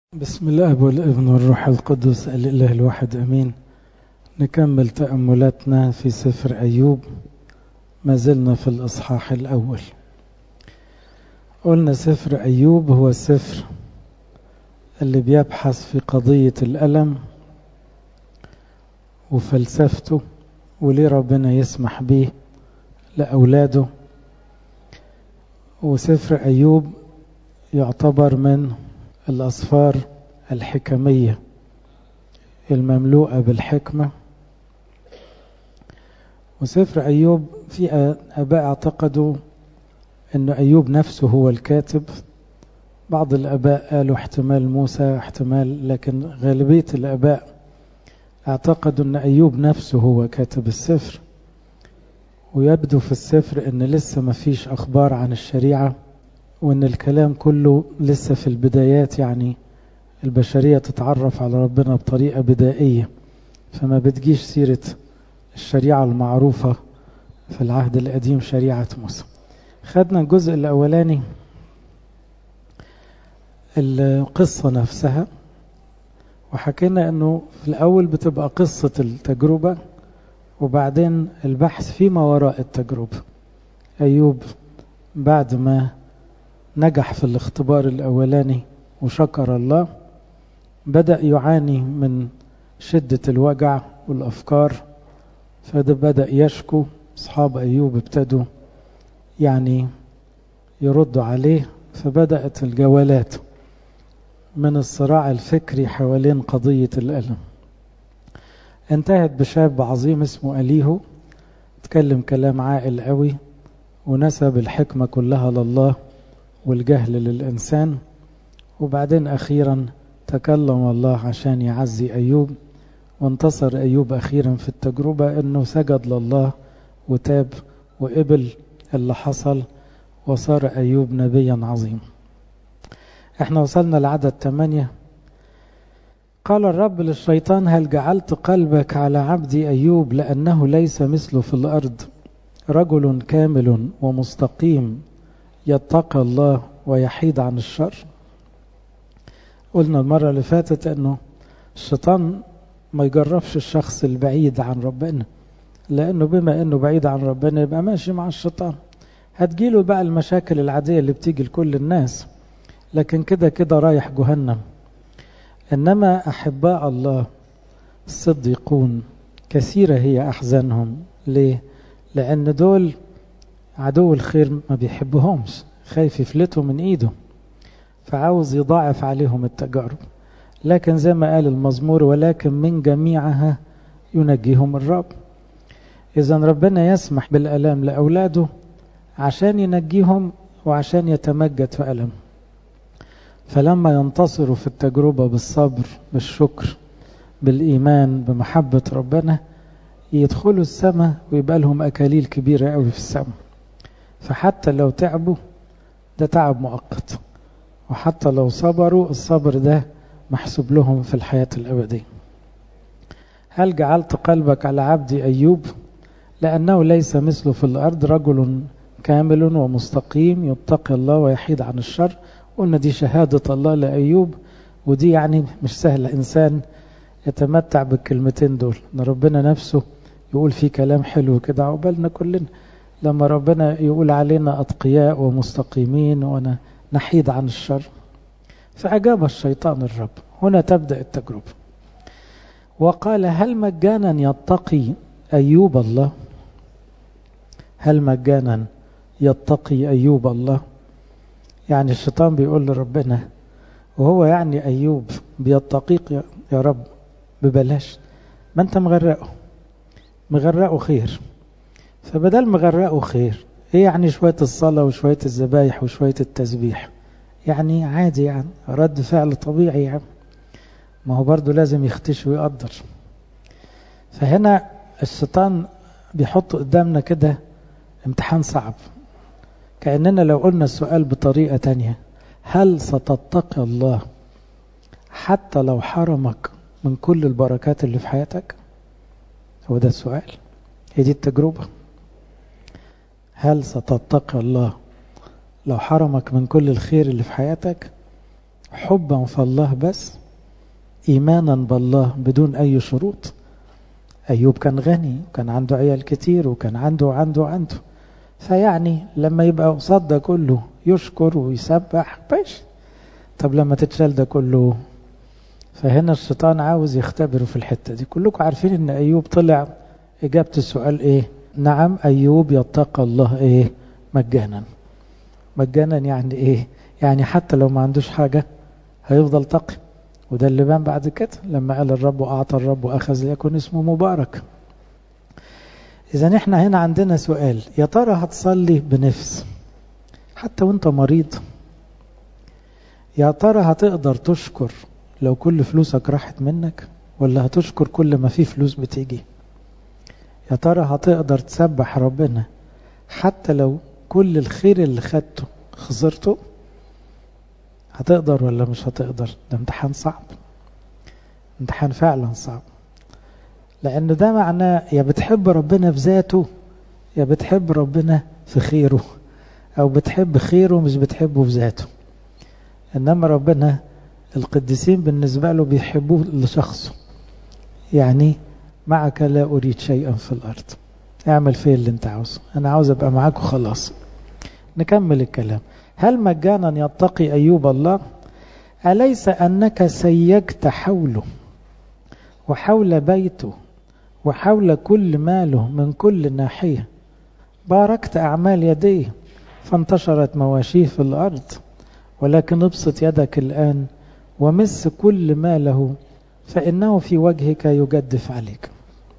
بسم الله والابن والروح القدس الإله الواحد أمين نكمل تأملاتنا في سفر أيوب ما زلنا في الإصحاح الأول قلنا سفر أيوب هو السفر اللي بيبحث في قضية الألم وفلسفته وليه ربنا يسمح به لأولاده وسفر أيوب يعتبر من الأصفار الحكمية المملوءة بالحكمة وسفر أيوب في أباء اعتقدوا أن أيوب نفسه هو الكاتب بعض الأباء قالوا احتمال موسى احتمال لكن غالبية الأباء اعتقدوا أن أيوب نفسه هو كاتب السفر ويبدو في السفر أن لسه ما فيش أخبار عن الشريعة وان الكلام كله لسه في البدايات يعني البشرية تتعرف على ربنا بطريقة بدائية فما بتجيش سيرة الشريعة المعروفة في العهد القديم شريعة موسى خدنا الجزء الأولاني القصة نفسها وحكينا أنه في الأول بتبقى قصة التجربة وبعدين البحث فيما وراء التجربة أيوب بعد ما نجح في الاختبار الأولاني وشكر الله بدأ يعاني من شدة الوجع والأفكار فده بدأ يشكو أصحاب أيوب ابتدوا يعني يردوا عليه فبدأت الجولات من الصراع الفكري حوالين قضية الألم انتهت بشاب عظيم اسمه أليهو تكلم كلام عاقل قوي ونسب الحكمة كلها لله والجهل للإنسان وبعدين أخيرا تكلم الله عشان يعزي أيوب وانتصر أيوب أخيرا في التجربة أنه سجد لله وتاب وقبل اللي حصل وصار أيوب نبيا عظيم احنا وصلنا لعدد 8 قال الرب للشيطان هل جعلت قلبك على عبدي أيوب لأنه ليس مثله في الأرض رجل كامل ومستقيم يتقى الله ويحيد عن الشر قلنا المرة اللي فاتت أنه الشيطان ما يجربش الشخص البعيد عن ربنا لأنه بما أنه بعيد عن ربنا يبقى ماشي مع الشيطان هتجيله بقى المشاكل العادية اللي بتيجي لكل الناس لكن كده كده رايح جهنم إنما أحباء الله الصديقون كثيرة هي أحزانهم ليه؟ لأن دول عدو الخير ما بيحبهمش خايف يفلتهم من ايده فعاوز يضاعف عليهم التجارب لكن زي ما قال المزمور ولكن من جميعها ينجيهم الرب اذا ربنا يسمح بالالام لاولاده عشان ينجيهم وعشان يتمجد في الم فلما ينتصروا في التجربه بالصبر بالشكر بالايمان بمحبه ربنا يدخلوا السماء ويبقى لهم اكاليل كبيره قوي في السماء فحتى لو تعبوا ده تعب مؤقت وحتى لو صبروا الصبر ده محسوب لهم في الحياة الأبدية هل جعلت قلبك على عبدي أيوب لأنه ليس مثله في الأرض رجل كامل ومستقيم يتقي الله ويحيد عن الشر قلنا دي شهادة الله لأيوب ودي يعني مش سهل إنسان يتمتع بالكلمتين دول ان ربنا نفسه يقول فيه كلام حلو كده عقبالنا كلنا لما ربنا يقول علينا أتقياء ومستقيمين ونحيد عن الشر فأجاب الشيطان الرب هنا تبدأ التجربة وقال هل مجانا يتقي أيوب الله هل مجانا يتقي أيوب الله يعني الشيطان بيقول لربنا وهو يعني أيوب بيتقيك يا رب ببلاش ما أنت مغرقه مغرقه خير فبدل مغرقه خير ايه يعني شوية الصلاة وشوية الذبايح وشوية التسبيح يعني عادي يعني رد فعل طبيعي يعني ما هو برضه لازم يختش ويقدر فهنا الشيطان بيحط قدامنا كده امتحان صعب كأننا لو قلنا السؤال بطريقة تانية هل ستتقي الله حتى لو حرمك من كل البركات اللي في حياتك هو ده السؤال هي دي التجربة هل ستتقي الله لو حرمك من كل الخير اللي في حياتك حبا في الله بس إيمانا بالله بدون أي شروط أيوب كان غني وكان عنده عيال كتير وكان عنده وعنده وعنده فيعني لما يبقى قصاد ده كله يشكر ويسبح باش طب لما تتشال ده كله فهنا الشيطان عاوز يختبره في الحتة دي كلكم عارفين ان أيوب طلع إجابة السؤال إيه نعم أيوب يتقى الله إيه مجانا مجانا يعني إيه يعني حتى لو ما عندوش حاجة هيفضل تقي وده اللي بان بعد كده لما قال الرب وأعطى الرب وأخذ ليكن اسمه مبارك إذا احنا هنا عندنا سؤال يا ترى هتصلي بنفس حتى وانت مريض يا ترى هتقدر تشكر لو كل فلوسك راحت منك ولا هتشكر كل ما فيه فلوس بتيجي يا ترى هتقدر تسبح ربنا حتى لو كل الخير اللي خدته خسرته هتقدر ولا مش هتقدر ده امتحان صعب امتحان فعلا صعب لأن ده معناه يا بتحب ربنا في ذاته يا بتحب ربنا في خيره أو بتحب خيره مش بتحبه في ذاته إنما ربنا القديسين بالنسبة له بيحبوه لشخصه يعني معك لا أريد شيئا في الأرض اعمل فيه اللي انت عاوزه أنا عاوز أبقى معاك وخلاص نكمل الكلام هل مجانا يتقي أيوب الله أليس أنك سيجت حوله وحول بيته وحول كل ماله من كل ناحية باركت أعمال يديه فانتشرت مواشيه في الأرض ولكن ابسط يدك الآن ومس كل ما له فإنه في وجهك يجدف عليك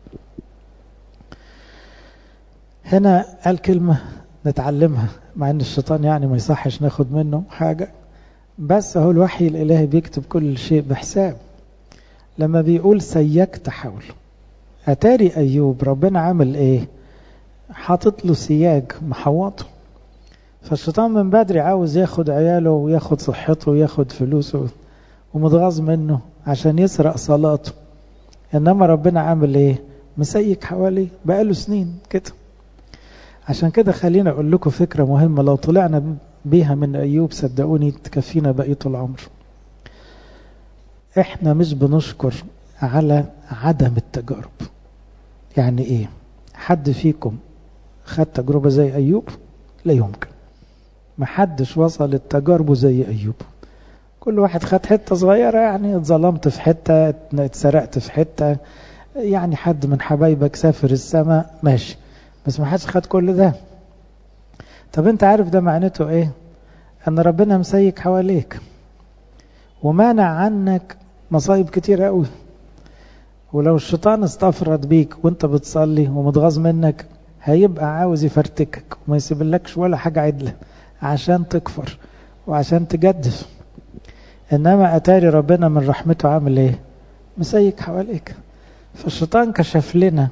هنا قال كلمة نتعلمها مع ان الشيطان يعني ما يصحش ناخد منه حاجة بس هو الوحي الإلهي بيكتب كل شيء بحساب لما بيقول سيكت حول أتاري أيوب ربنا عامل إيه حاطط له سياج محوطه فالشيطان من بدري عاوز ياخد عياله وياخد صحته وياخد فلوسه ومتغاظ منه عشان يسرق صلاته إنما ربنا عامل إيه مسيك حواليه بقاله سنين كده عشان كده خلينا أقول لكم فكرة مهمة لو طلعنا بيها من أيوب صدقوني تكفينا بقية العمر احنا مش بنشكر على عدم التجارب يعني ايه حد فيكم خد تجربة زي أيوب لا يمكن محدش وصل التجارب زي أيوب كل واحد خد حتة صغيرة يعني اتظلمت في حتة اتسرقت في حتة يعني حد من حبايبك سافر السماء ماشي بس ما حدش خد كل ده طب انت عارف ده معناته ايه ان ربنا مسيك حواليك ومانع عنك مصايب كتير قوي ولو الشيطان استفرد بيك وانت بتصلي ومتغاظ منك هيبقى عاوز يفرتكك وما يسيبلكش ولا حاجة عدلة عشان تكفر وعشان تجدف انما اتاري ربنا من رحمته عامل ايه مسيك حواليك فالشيطان كشف لنا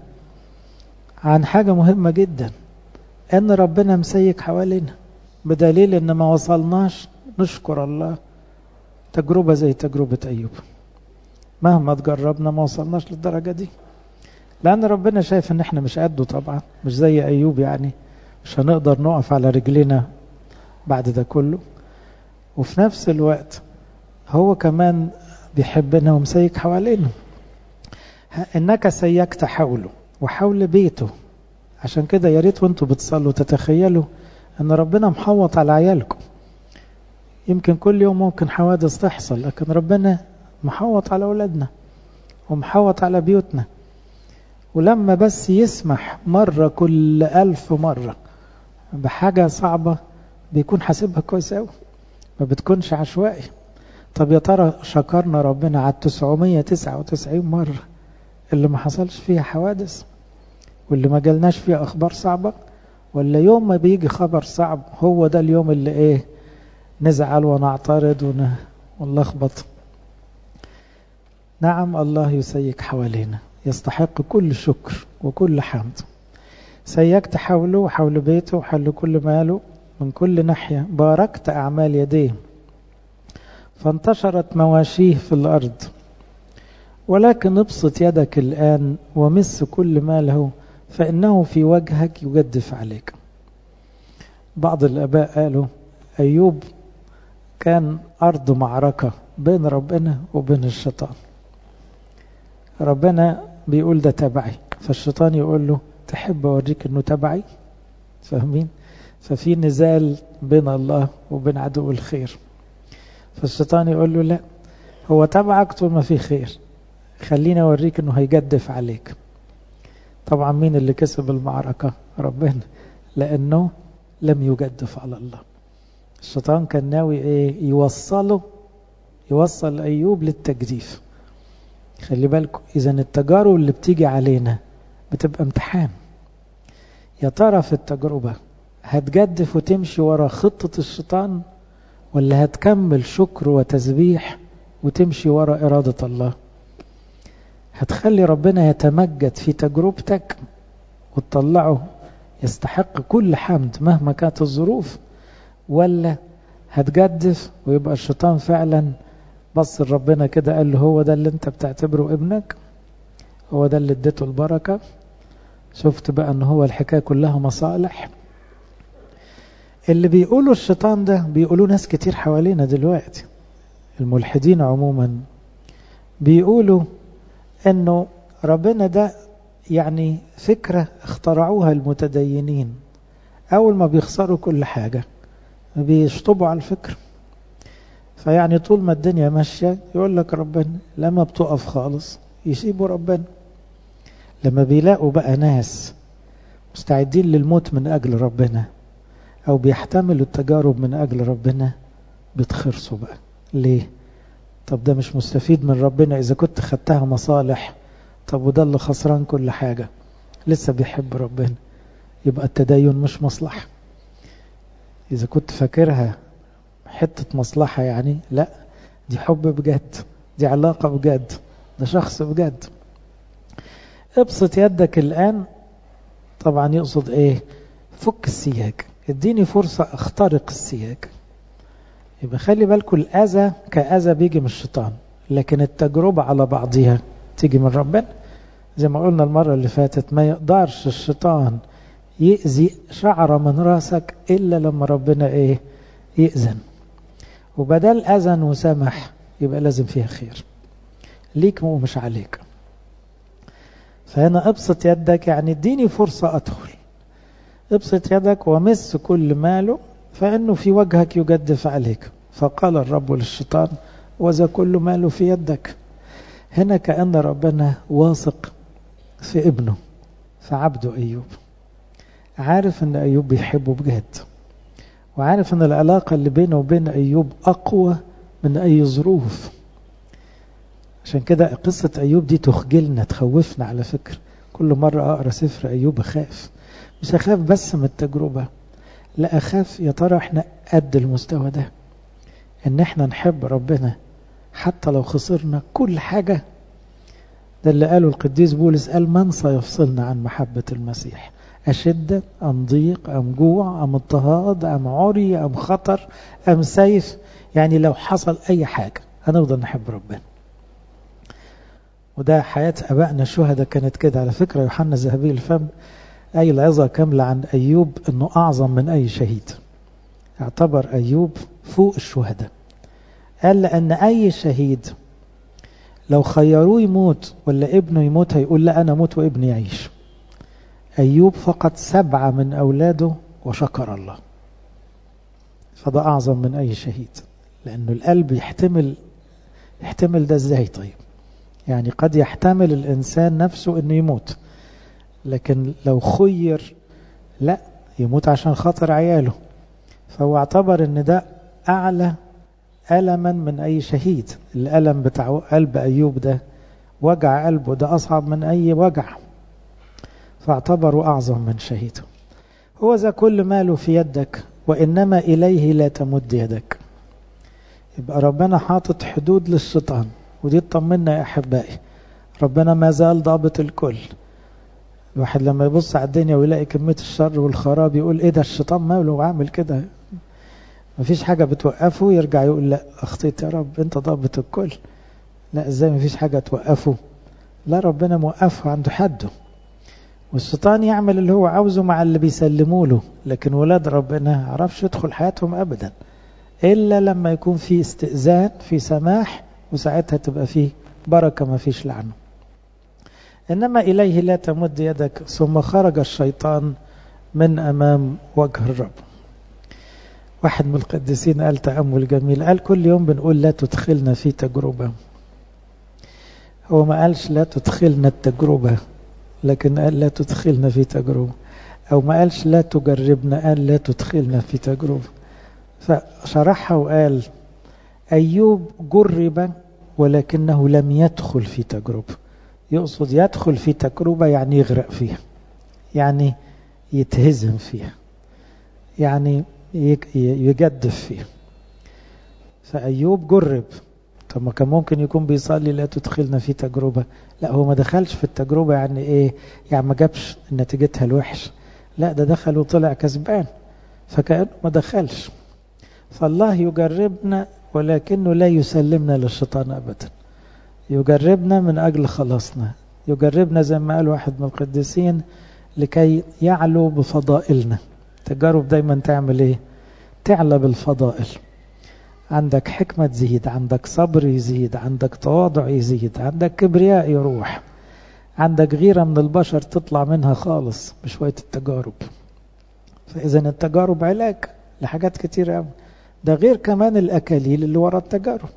عن حاجة مهمة جدا ان ربنا مسيك حوالينا بدليل ان ما وصلناش نشكر الله تجربة زي تجربة ايوب مهما تجربنا ما وصلناش للدرجة دي لان ربنا شايف ان احنا مش قده طبعا مش زي ايوب يعني مش هنقدر نقف على رجلنا بعد ده كله وفي نفس الوقت هو كمان بيحبنا ومسيك حوالينا انك سيكت حوله وحول بيته عشان كده يا ريت وانتوا بتصلوا تتخيلوا ان ربنا محوط على عيالكم يمكن كل يوم ممكن حوادث تحصل لكن ربنا محوط على اولادنا ومحوط على بيوتنا ولما بس يسمح مرة كل ألف مرة بحاجة صعبة بيكون حاسبها كويس قوي ما بتكونش عشوائي طب يا ترى شكرنا ربنا على 999 مرة اللي ما حصلش فيها حوادث واللي ما جالناش فيها أخبار صعبة ولا يوم ما بيجي خبر صعب هو ده اليوم اللي ايه نزعل ونعترض ونلخبط نعم الله يسيك حوالينا يستحق كل شكر وكل حمد سيكت حوله وحول بيته وحول كل ماله من كل ناحية باركت أعمال يديه فانتشرت مواشيه في الأرض ولكن ابسط يدك الآن ومس كل ما له فإنه في وجهك يجدف عليك بعض الآباء قالوا أيوب كان أرض معركة بين ربنا وبين الشيطان ربنا بيقول ده تبعي فالشيطان يقول له تحب أوريك أنه تبعي فاهمين ففي نزال بين الله وبين عدو الخير فالشيطان يقول له لا هو تبعك طول ما في خير خليني أوريك أنه هيجدف عليك طبعا مين اللي كسب المعركة ربنا لأنه لم يجدف على الله الشيطان كان ناوي ايه يوصله يوصل أيوب للتجديف خلي بالكم إذا التجارب اللي بتيجي علينا بتبقى امتحان يا ترى في التجربة هتجدف وتمشي ورا خطة الشيطان ولا هتكمل شكر وتسبيح وتمشي ورا إرادة الله هتخلي ربنا يتمجد في تجربتك وتطلعه يستحق كل حمد مهما كانت الظروف ولا هتجدف ويبقى الشيطان فعلا بص لربنا كده قال له هو ده اللي انت بتعتبره ابنك هو ده اللي اديته البركة شفت بقى ان هو الحكاية كلها مصالح اللي بيقولوا الشيطان ده بيقولوا ناس كتير حوالينا دلوقتي الملحدين عموما بيقولوا انه ربنا ده يعني فكرة اخترعوها المتدينين اول ما بيخسروا كل حاجة بيشطبوا على الفكر فيعني طول ما الدنيا ماشية يقول لك ربنا لما بتقف خالص يسيبوا ربنا لما بيلاقوا بقى ناس مستعدين للموت من أجل ربنا أو بيحتملوا التجارب من أجل ربنا بتخرصوا بقى ليه؟ طب ده مش مستفيد من ربنا إذا كنت خدتها مصالح طب وده اللي خسران كل حاجة لسه بيحب ربنا يبقى التدين مش مصلحة إذا كنت فاكرها حتة مصلحة يعني لا دي حب بجد دي علاقة بجد ده شخص بجد ابسط يدك الآن طبعا يقصد ايه فك السياج اديني فرصة اخترق السياج يبقى خلي بالكم الأذى كأذى بيجي من الشيطان لكن التجربة على بعضها تيجي من ربنا زي ما قلنا المرة اللي فاتت ما يقدرش الشيطان يأذي شعرة من راسك إلا لما ربنا إيه يأذن وبدل أذن وسمح يبقى لازم فيها خير ليك ومش عليك فهنا ابسط يدك يعني اديني فرصة أدخل ابسط يدك ومس كل ماله فإنه في وجهك يجدف عليك فقال الرب للشيطان وذا كل ماله في يدك هنا كأن ربنا واثق في ابنه في عبده أيوب عارف أن أيوب بيحبه بجد وعارف أن العلاقة اللي بينه وبين أيوب أقوى من أي ظروف عشان كده قصة أيوب دي تخجلنا تخوفنا على فكرة كل مرة أقرأ سفر أيوب أخاف مش أخاف بس من التجربة لا أخاف يا ترى احنا قد المستوى ده ان احنا نحب ربنا حتى لو خسرنا كل حاجة ده اللي قاله القديس بولس قال من سيفصلنا عن محبة المسيح أشدة أم ضيق أم جوع أم اضطهاد أم عري أم خطر أم سيف يعني لو حصل أي حاجة هنفضل نحب ربنا وده حياة أبائنا الشهداء كانت كده على فكرة يوحنا الذهبي الفم أي العظة كاملة عن أيوب أنه أعظم من أي شهيد اعتبر أيوب فوق الشهداء قال لأن أي شهيد لو خيروه يموت ولا ابنه يموت هيقول لا أنا موت وابني يعيش أيوب فقط سبعة من أولاده وشكر الله فده أعظم من أي شهيد لأنه القلب يحتمل يحتمل ده ازاي طيب يعني قد يحتمل الإنسان نفسه أنه يموت لكن لو خير لا يموت عشان خاطر عياله فهو اعتبر ان ده اعلى ألما من أي شهيد الألم بتاع قلب أيوب ده وجع قلبه ده أصعب من أي وجع فاعتبروا أعظم من شهيده هو ذا كل ماله في يدك وإنما إليه لا تمد يدك يبقى ربنا حاطط حدود للشيطان ودي تطمنا يا أحبائي ربنا ما زال ضابط الكل الواحد لما يبص على الدنيا ويلاقي كمية الشر والخراب يقول ايه ده الشيطان ماله عامل كده مفيش حاجة بتوقفه يرجع يقول لا اخطيت يا رب انت ضابط الكل لا ازاي مفيش حاجة توقفه لا ربنا موقفه عنده حده والشيطان يعمل اللي هو عاوزه مع اللي بيسلموا له لكن ولاد ربنا عرفش يدخل حياتهم ابدا إلا لما يكون في استئذان في سماح وساعتها تبقى فيه بركة ما فيش لعنه إنما إليه لا تمد يدك ثم خرج الشيطان من أمام وجه الرب واحد من القديسين قال تأمل جميل قال كل يوم بنقول لا تدخلنا في تجربة هو ما قالش لا تدخلنا التجربة لكن قال لا تدخلنا في تجربة أو ما قالش لا تجربنا قال لا تدخلنا في تجربة فشرحها وقال أيوب جرب ولكنه لم يدخل في تجربة يقصد يدخل في تجربة يعني يغرق فيها يعني يتهزم فيها يعني يجدف فيها فأيوب جرب طب ما كان ممكن يكون بيصلي لا تدخلنا في تجربة لا هو ما دخلش في التجربة يعني ايه يعني ما جابش نتيجتها الوحش لا ده دخل وطلع كسبان فكأنه ما دخلش فالله يجربنا ولكنه لا يسلمنا للشيطان أبدا يجربنا من أجل خلاصنا يجربنا زي ما قال واحد من القديسين لكي يعلو بفضائلنا تجارب دايما تعمل ايه تعلى بالفضائل عندك حكمة تزيد عندك صبر يزيد عندك تواضع يزيد عندك كبرياء يروح عندك غيرة من البشر تطلع منها خالص بشوية التجارب فإذا التجارب علاج لحاجات كتير قوي ده غير كمان الأكاليل اللي ورا التجارب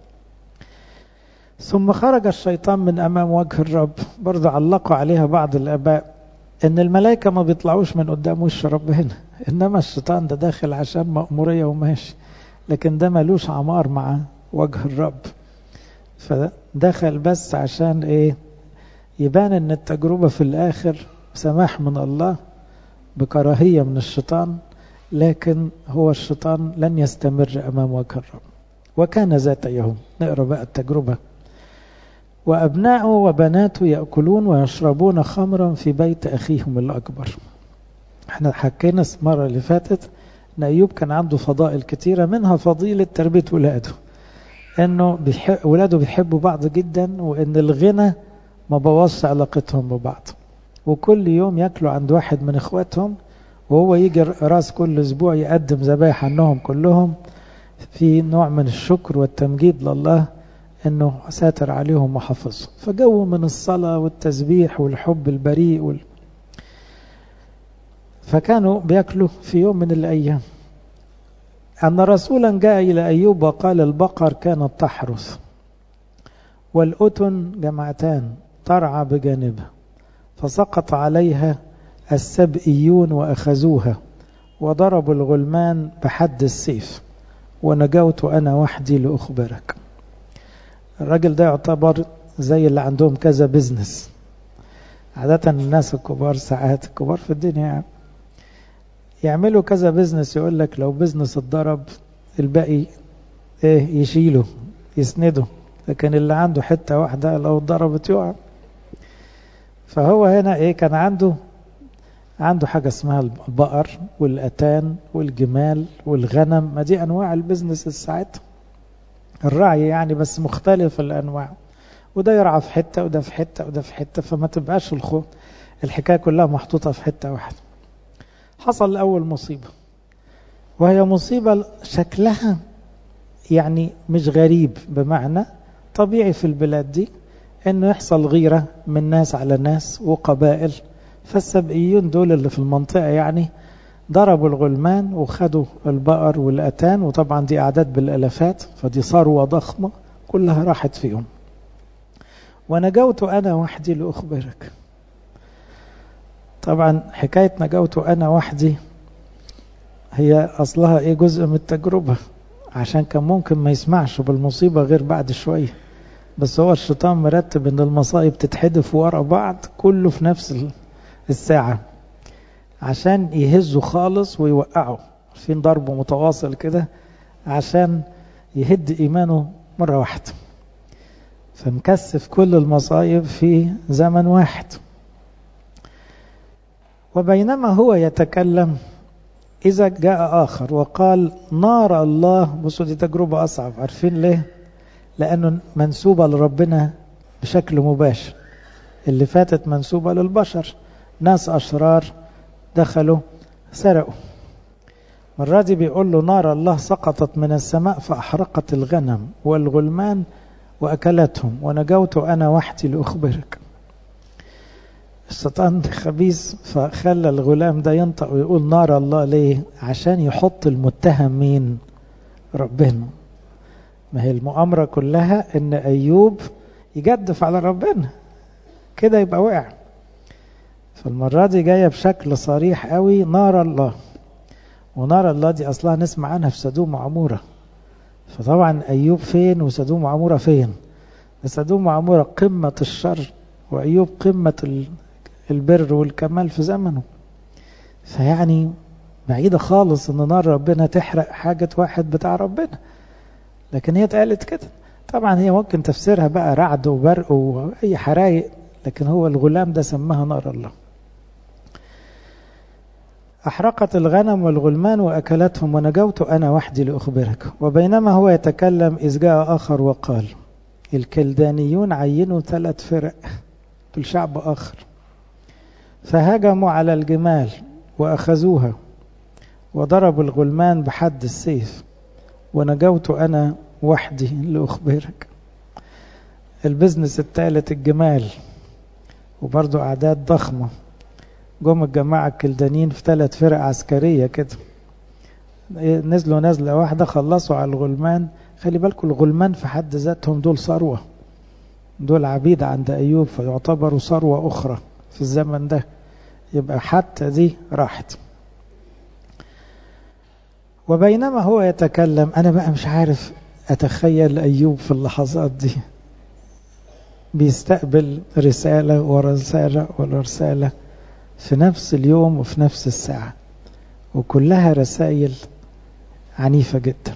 ثم خرج الشيطان من أمام وجه الرب برضه علقوا عليها بعض الآباء إن الملائكة ما بيطلعوش من قدام وش رب هنا إنما الشيطان ده داخل عشان مأمورية وماشي لكن ده ملوش عمار مع وجه الرب فدخل بس عشان إيه يبان إن التجربة في الآخر سماح من الله بكراهية من الشيطان لكن هو الشيطان لن يستمر أمام وجه الرب وكان ذات يوم نقرأ بقى التجربة وأبناؤه وبناته يأكلون ويشربون خمرا في بيت أخيهم الأكبر احنا حكينا المرة اللي فاتت ان أيوب كان عنده فضائل كتيرة منها فضيلة تربية ولاده انه بيحب ولاده بيحبوا بعض جدا وان الغنى ما بوظش علاقتهم ببعض وكل يوم ياكلوا عند واحد من اخواتهم وهو يجي راس كل اسبوع يقدم ذبايح عنهم كلهم في نوع من الشكر والتمجيد لله انه ساتر عليهم وحفظهم فجو من الصلاة والتسبيح والحب البريء وال... فكانوا بياكلوا في يوم من الأيام أن رسولا جاء إلى أيوب وقال البقر كانت تحرث والأتن جمعتان ترعى بجانبها فسقط عليها السبئيون وأخذوها وضربوا الغلمان بحد السيف ونجوت أنا وحدي لأخبرك الراجل ده يعتبر زي اللي عندهم كذا بزنس عادة الناس الكبار ساعات الكبار في الدنيا يعني يعملوا كذا بزنس يقول لك لو بزنس اتضرب الباقي ايه يشيله يسنده لكن اللي عنده حتة واحدة لو اتضربت يقع فهو هنا ايه كان عنده عنده حاجة اسمها البقر والأتان والجمال والغنم ما دي أنواع البزنس الساعات الرعي يعني بس مختلف الأنواع وده يرعى في حتة وده في حتة وده في حتة فما تبقاش الخو الحكاية كلها محطوطة في حتة واحدة حصل أول مصيبة وهي مصيبة شكلها يعني مش غريب بمعنى طبيعي في البلاد دي انه يحصل غيرة من ناس على ناس وقبائل فالسبئيون دول اللي في المنطقة يعني ضربوا الغلمان وخدوا البقر والأتان وطبعا دي أعداد بالألفات فدي ثروة ضخمة كلها راحت فيهم ونجوت أنا وحدي لأخبرك طبعا حكاية نجوت أنا وحدي هي أصلها إيه جزء من التجربة عشان كان ممكن ما يسمعش بالمصيبة غير بعد شوية بس هو الشيطان مرتب ان المصائب تتحدف ورا بعض كله في نفس الساعة عشان يهزوا خالص ويوقعوا فين ضرب متواصل كده عشان يهد إيمانه مرة واحدة فمكثف كل المصايب في زمن واحد وبينما هو يتكلم إذا جاء آخر وقال نار الله بصوا دي تجربة أصعب عارفين ليه لأنه منسوبة لربنا بشكل مباشر اللي فاتت منسوبة للبشر ناس أشرار دخلوا سرقوا المرة دي بيقول له نار الله سقطت من السماء فأحرقت الغنم والغلمان وأكلتهم ونجوت أنا وحدي لأخبرك الشيطان خبيث فخلى الغلام ده ينطق ويقول نار الله ليه عشان يحط المتهم مين ربنا ما هي المؤامرة كلها ان ايوب يجدف على ربنا كده يبقى وقع فالمرة دي جاية بشكل صريح قوي نار الله ونار الله دي اصلها نسمع عنها في سدوم وعمورة فطبعا ايوب فين وسدوم وعمورة فين سدوم وعمورة قمة الشر وايوب قمة البر والكمال في زمنه فيعني بعيدة خالص ان نار ربنا تحرق حاجة واحد بتاع ربنا لكن هي اتقالت كده طبعا هي ممكن تفسيرها بقى رعد وبرق واي حرايق لكن هو الغلام ده سماها نار الله أحرقت الغنم والغلمان وأكلتهم ونجوت أنا وحدي لأخبرك وبينما هو يتكلم إذ جاء آخر وقال الكلدانيون عينوا ثلاث فرق دول شعب آخر فهجموا على الجمال وأخذوها وضربوا الغلمان بحد السيف ونجوت أنا وحدي لأخبرك البزنس الثالث الجمال وبرضو أعداد ضخمة جم الجماعة الكلدانيين في ثلاث فرق عسكرية كده نزلوا نزلة واحدة خلصوا على الغلمان خلي بالكم الغلمان في حد ذاتهم دول ثروة دول عبيد عند أيوب فيعتبروا ثروة أخرى في الزمن ده يبقى حتى دي راحت وبينما هو يتكلم أنا بقى مش عارف أتخيل أيوب في اللحظات دي بيستقبل رسالة ورسالة ورسالة في نفس اليوم وفي نفس الساعة وكلها رسائل عنيفة جدا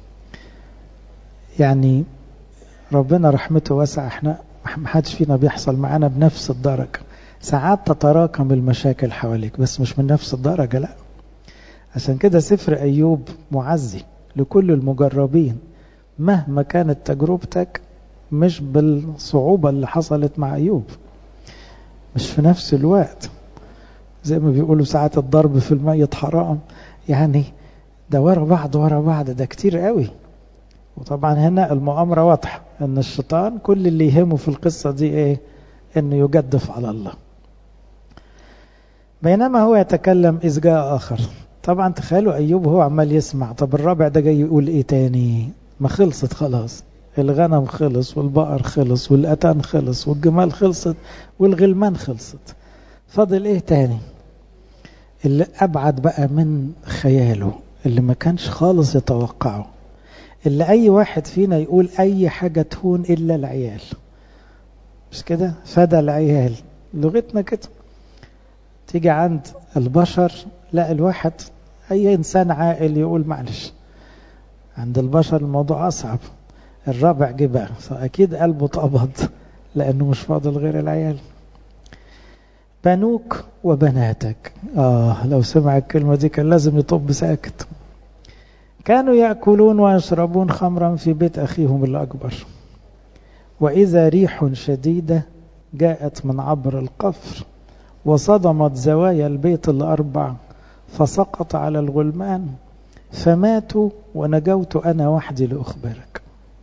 يعني ربنا رحمته واسعة احنا ما حدش فينا بيحصل معانا بنفس الدرجة ساعات تتراكم المشاكل حواليك بس مش من نفس الدرجة لا عشان كده سفر أيوب معزي لكل المجربين مهما كانت تجربتك مش بالصعوبة اللي حصلت مع أيوب مش في نفس الوقت زي ما بيقولوا ساعات الضرب في الميت حرام يعني ده ورا بعض ورا بعض ده كتير قوي وطبعا هنا المؤامرة واضحة ان الشيطان كل اللي يهمه في القصة دي ايه انه يجدف على الله بينما هو يتكلم إذ جاء آخر طبعا تخيلوا أيوب هو عمال يسمع طب الرابع ده جاي يقول إيه تاني ما خلصت خلاص الغنم خلص والبقر خلص والأتان خلص والجمال خلصت والغلمان خلصت فاضل إيه تاني اللي أبعد بقى من خياله اللي ما كانش خالص يتوقعه اللي أي واحد فينا يقول أي حاجة تهون إلا العيال مش كده فدى العيال لغتنا كده تيجي عند البشر لا الواحد أي إنسان عاقل يقول معلش عند البشر الموضوع أصعب الرابع جه بقى فأكيد قلبه اتقبض لأنه مش فاضل غير العيال بنوك وبناتك آه لو سمع الكلمة دي كان لازم يطب ساكت كانوا يأكلون ويشربون خمرا في بيت أخيهم الأكبر وإذا ريح شديدة جاءت من عبر القفر وصدمت زوايا البيت الأربع فسقط على الغلمان فماتوا ونجوت أنا وحدي لأخبرك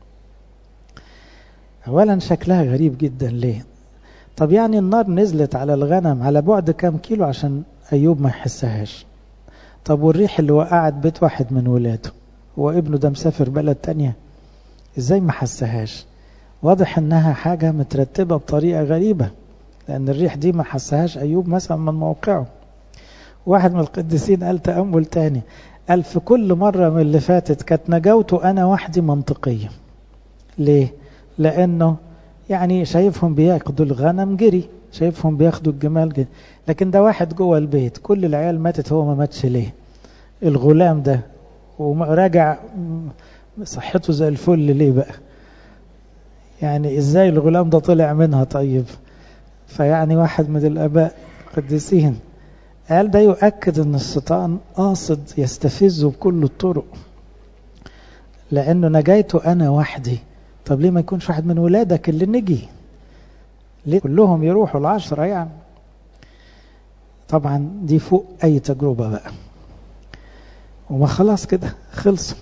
أولا شكلها غريب جدا ليه طب يعني النار نزلت على الغنم على بعد كام كيلو عشان أيوب ما يحسهاش طب والريح اللي وقعت بيت واحد من ولاده هو ابنه ده مسافر بلد تانية ازاي ما حسهاش واضح انها حاجة مترتبة بطريقة غريبة لان الريح دي ما حسهاش ايوب مثلا من موقعه واحد من القديسين قال تأمل تاني قال في كل مرة من اللي فاتت كانت نجوته انا وحدي منطقية ليه لانه يعني شايفهم بياخدوا الغنم جري شايفهم بياخدوا الجمال جري لكن ده واحد جوه البيت كل العيال ماتت هو ما ماتش ليه الغلام ده وراجع صحته زي الفل ليه بقى يعني ازاي الغلام ده طلع منها طيب فيعني واحد من الاباء القديسين قال ده يؤكد ان الشيطان قاصد يستفزه بكل الطرق لانه نجيته انا وحدي طب ليه ما يكونش واحد من ولادك اللي نجي ليه كلهم يروحوا العشرة يعني طبعا دي فوق اي تجربة بقى وما خلاص كده خلصوا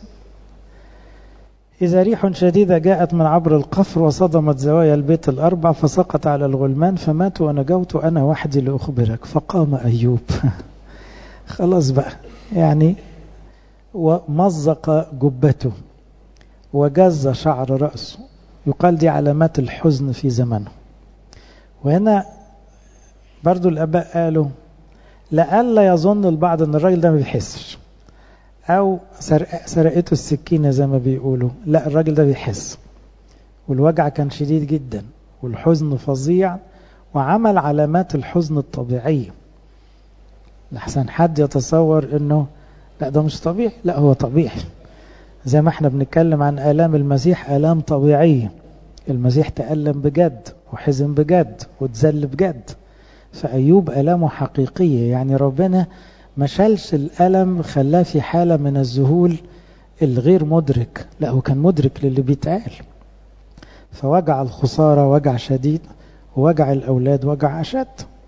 إذا ريح شديدة جاءت من عبر القفر وصدمت زوايا البيت الأربع فسقط على الغلمان فماتوا ونجوت أنا وحدي لأخبرك فقام أيوب خلاص بقى يعني ومزق جبته وجز شعر رأسه يقال دي علامات الحزن في زمنه وهنا برضو الأباء قالوا لألا يظن البعض أن الراجل ده ما بيحسش أو سرق سرقته السكينة زي ما بيقولوا لا الراجل ده بيحس والوجع كان شديد جدا والحزن فظيع وعمل علامات الحزن الطبيعية لحسن حد يتصور انه لا ده مش طبيعي لا هو طبيعي زي ما احنا بنتكلم عن آلام المسيح آلام طبيعية المسيح تألم بجد وحزن بجد وتزل بجد فأيوب آلامه حقيقية يعني ربنا ما شالش الألم خلاه في حالة من الذهول الغير مدرك لا هو كان مدرك للي بيتقال فوجع الخسارة وجع شديد ووجع الأولاد وجع أشد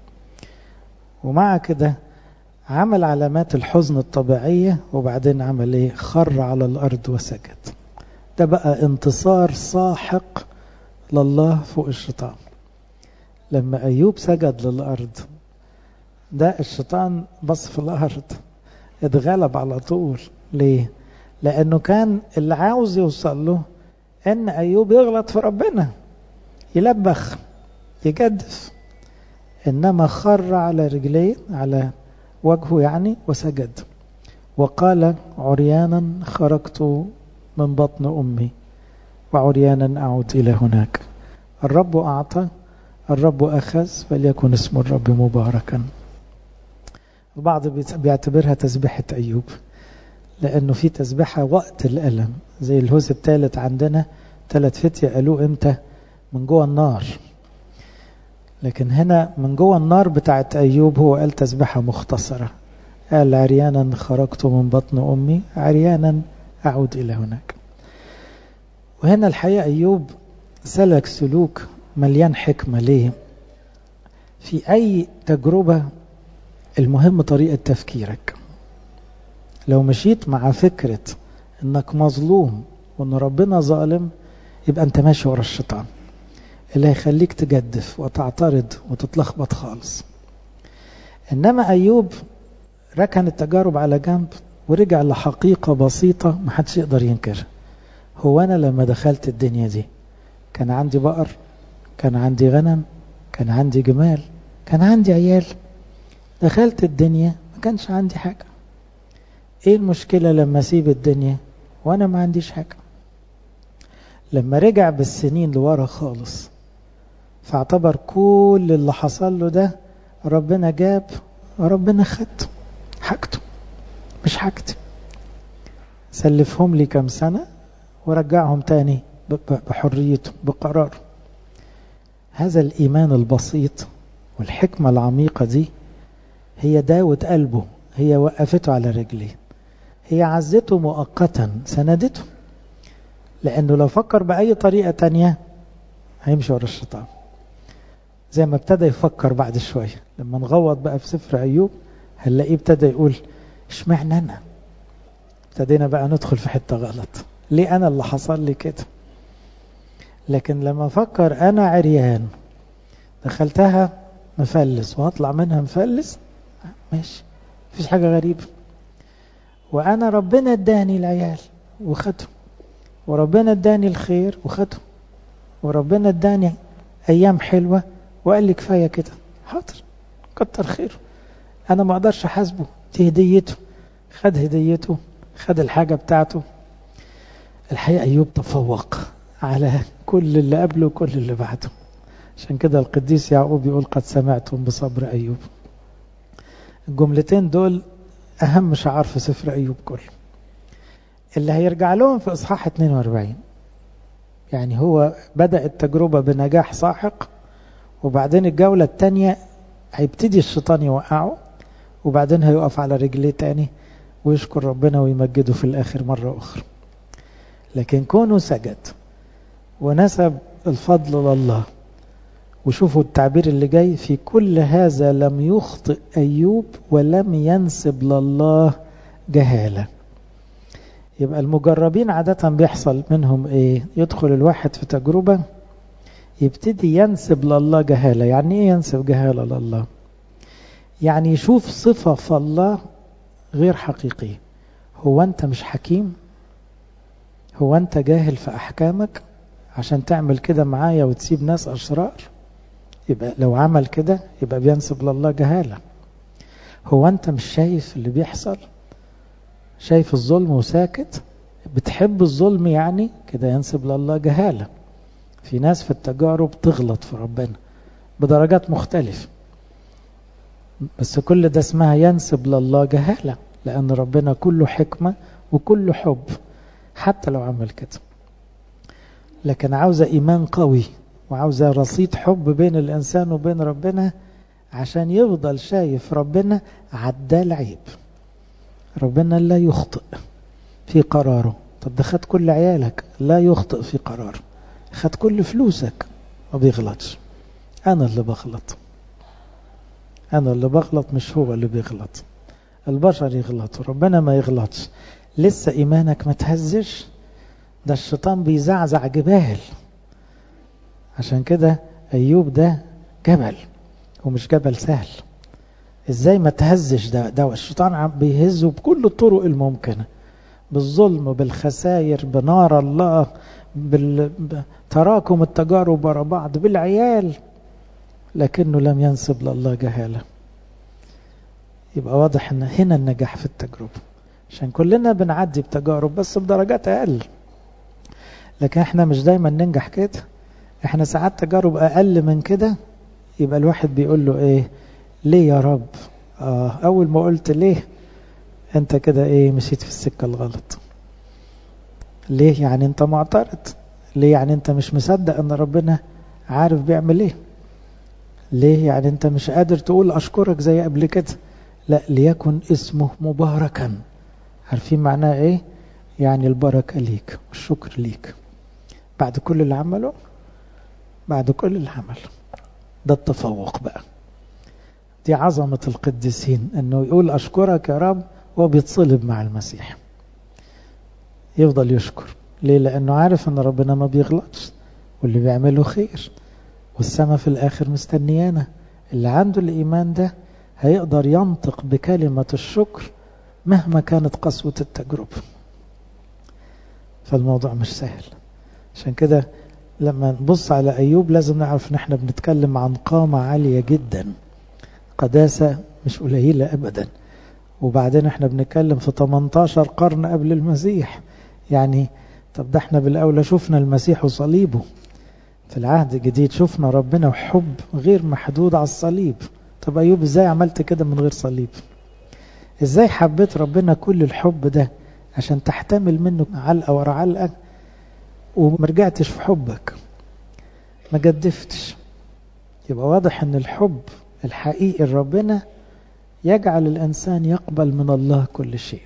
ومع كده عمل علامات الحزن الطبيعية وبعدين عمل ايه خر على الأرض وسجد ده بقى انتصار ساحق لله فوق الشيطان لما أيوب سجد للأرض ده الشيطان بص في الأرض اتغلب على طول ليه لأنه كان اللي عاوز يوصل له أن أيوب يغلط في ربنا يلبخ يجدف إنما خر على رجليه على وجهه يعني وسجد وقال عريانا خرجت من بطن أمي وعريانا أعود إلى هناك الرب أعطى الرب أخذ فليكن اسم الرب مباركا البعض بيعتبرها تسبيحة أيوب لأنه في تسبيحة وقت الألم زي الهوز الثالث عندنا ثلاث فتية قالوه إمتى من جوه النار لكن هنا من جوه النار بتاعت أيوب هو قال تسبيحة مختصرة قال عريانا خرجت من بطن أمي عريانا أعود إلى هناك وهنا الحقيقة أيوب سلك سلوك مليان حكمة ليه في أي تجربة المهم طريقة تفكيرك لو مشيت مع فكرة انك مظلوم وان ربنا ظالم يبقى انت ماشي ورا الشيطان اللي هيخليك تجدف وتعترض وتتلخبط خالص انما ايوب ركن التجارب على جنب ورجع لحقيقة بسيطة محدش يقدر ينكرها هو انا لما دخلت الدنيا دي كان عندي بقر كان عندي غنم كان عندي جمال كان عندي عيال دخلت الدنيا ما كانش عندي حاجة ايه المشكلة لما اسيب الدنيا وانا ما عنديش حاجة لما رجع بالسنين لورا خالص فاعتبر كل اللي حصل له ده ربنا جاب ربنا خد حاجته مش حاجتي سلفهم لي كم سنة ورجعهم تاني بحريته بقراره هذا الإيمان البسيط والحكمة العميقة دي هي داوت قلبه هي وقفته على رجليه هي عزته مؤقتا سندته لأنه لو فكر بأي طريقة تانية هيمشي ورا الشيطان زي ما ابتدى يفكر بعد شوية لما نغوط بقى في سفر أيوب هنلاقيه ابتدى يقول اشمعنى أنا ابتدينا بقى ندخل في حتة غلط ليه أنا اللي حصل لي كده لكن لما فكر أنا عريان دخلتها مفلس وهطلع منها مفلس ماشي مفيش حاجة غريبة وأنا ربنا اداني العيال وخدهم وربنا اداني الخير وخدهم وربنا اداني أيام حلوة وقال لي كفاية كده حاضر كتر خيره أنا ما أقدرش أحاسبه دي هديته خد هديته خد الحاجة بتاعته الحقيقة أيوب تفوق على كل اللي قبله وكل اللي بعده عشان كده القديس يعقوب يقول قد سمعتم بصبر أيوب الجملتين دول أهم شعار في سفر أيوب كله اللي هيرجع لهم في إصحاح 42 يعني هو بدأ التجربة بنجاح ساحق وبعدين الجولة الثانية هيبتدي الشيطان يوقعه وبعدين هيقف على رجليه تاني ويشكر ربنا ويمجده في الآخر مرة أخرى لكن كونه سجد ونسب الفضل لله وشوفوا التعبير اللي جاي في كل هذا لم يخطئ أيوب ولم ينسب لله جهالة يبقى المجربين عادة بيحصل منهم ايه يدخل الواحد في تجربة يبتدي ينسب لله جهالة يعني ايه ينسب جهالة لله يعني يشوف صفة في الله غير حقيقية هو انت مش حكيم هو انت جاهل في احكامك عشان تعمل كده معايا وتسيب ناس اشرار يبقى لو عمل كده يبقى بينسب لله جهالة هو انت مش شايف اللي بيحصل شايف الظلم وساكت بتحب الظلم يعني كده ينسب لله جهالة في ناس في التجارب تغلط في ربنا بدرجات مختلفة بس كل ده اسمها ينسب لله جهالة لأن ربنا كله حكمة وكله حب حتى لو عمل كده لكن عاوزة إيمان قوي وعاوزة رصيد حب بين الإنسان وبين ربنا عشان يفضل شايف ربنا عدال عيب ربنا لا يخطئ في قراره طب ده خد كل عيالك لا يخطئ في قراره خد كل فلوسك ما بيغلطش أنا اللي بغلط أنا اللي بغلط مش هو اللي بيغلط البشر يغلطوا ربنا ما يغلطش لسه إيمانك ما تهزش ده الشيطان بيزعزع جبال عشان كده أيوب ده جبل ومش جبل سهل ازاي ما تهزش ده ده الشيطان بيهزه بكل الطرق الممكنة بالظلم بالخسائر بنار الله بتراكم التجارب ورا بعض بالعيال لكنه لم ينسب لله جهالة يبقى واضح ان هنا النجاح في التجربة عشان كلنا بنعدي بتجارب بس بدرجات اقل لكن احنا مش دايما ننجح كده احنا ساعات تجارب اقل من كده يبقى الواحد بيقول له ايه ليه يا رب آه اول ما قلت ليه انت كده ايه مشيت في السكة الغلط ليه يعني انت معترض ليه يعني انت مش مصدق ان ربنا عارف بيعمل ايه ليه يعني انت مش قادر تقول اشكرك زي قبل كده لا ليكن اسمه مباركا عارفين معناه ايه يعني البركة ليك والشكر ليك بعد كل اللي عمله بعد كل اللي عمله ده التفوق بقى دي عظمة القديسين انه يقول اشكرك يا رب وهو بيتصلب مع المسيح يفضل يشكر ليه لانه عارف ان ربنا ما بيغلطش واللي بيعمله خير والسماء في الاخر مستنيانا اللي عنده الايمان ده هيقدر ينطق بكلمة الشكر مهما كانت قسوة التجربة فالموضوع مش سهل عشان كده لما نبص على أيوب لازم نعرف ان احنا بنتكلم عن قامة عالية جدا قداسة مش قليلة أبدا وبعدين احنا بنتكلم في 18 قرن قبل المسيح يعني طب ده احنا بالأولى شفنا المسيح وصليبه في العهد الجديد شفنا ربنا وحب غير محدود على الصليب طب أيوب ازاي عملت كده من غير صليب ازاي حبيت ربنا كل الحب ده عشان تحتمل منه علقة ورا علقة ومرجعتش في حبك ما جدفتش يبقى واضح ان الحب الحقيقي لربنا يجعل الإنسان يقبل من الله كل شيء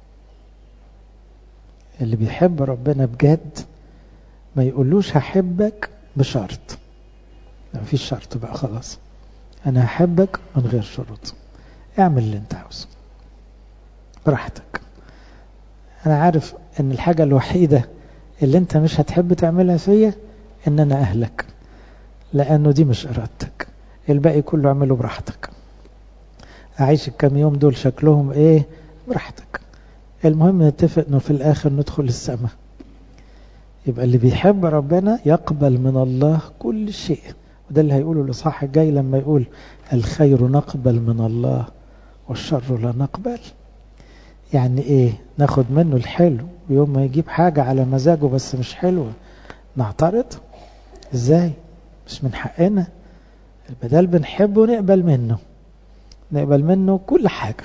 اللي بيحب ربنا بجد ما يقولوش هحبك بشرط ما فيش شرط بقى خلاص أنا هحبك من غير شروط اعمل اللي انت عاوزه براحتك أنا عارف أن الحاجة الوحيدة اللي انت مش هتحب تعملها فيا ان انا اهلك لانه دي مش ارادتك الباقي كله اعمله براحتك اعيش الكام يوم دول شكلهم ايه براحتك المهم نتفق انه في الاخر ندخل السماء يبقى اللي بيحب ربنا يقبل من الله كل شيء وده اللي هيقوله الاصحاح الجاي لما يقول الخير نقبل من الله والشر لا نقبل يعني ايه ناخد منه الحلو ويوم ما يجيب حاجة على مزاجه بس مش حلوة نعترض ازاي مش من حقنا البدل بنحبه نقبل منه نقبل منه كل حاجة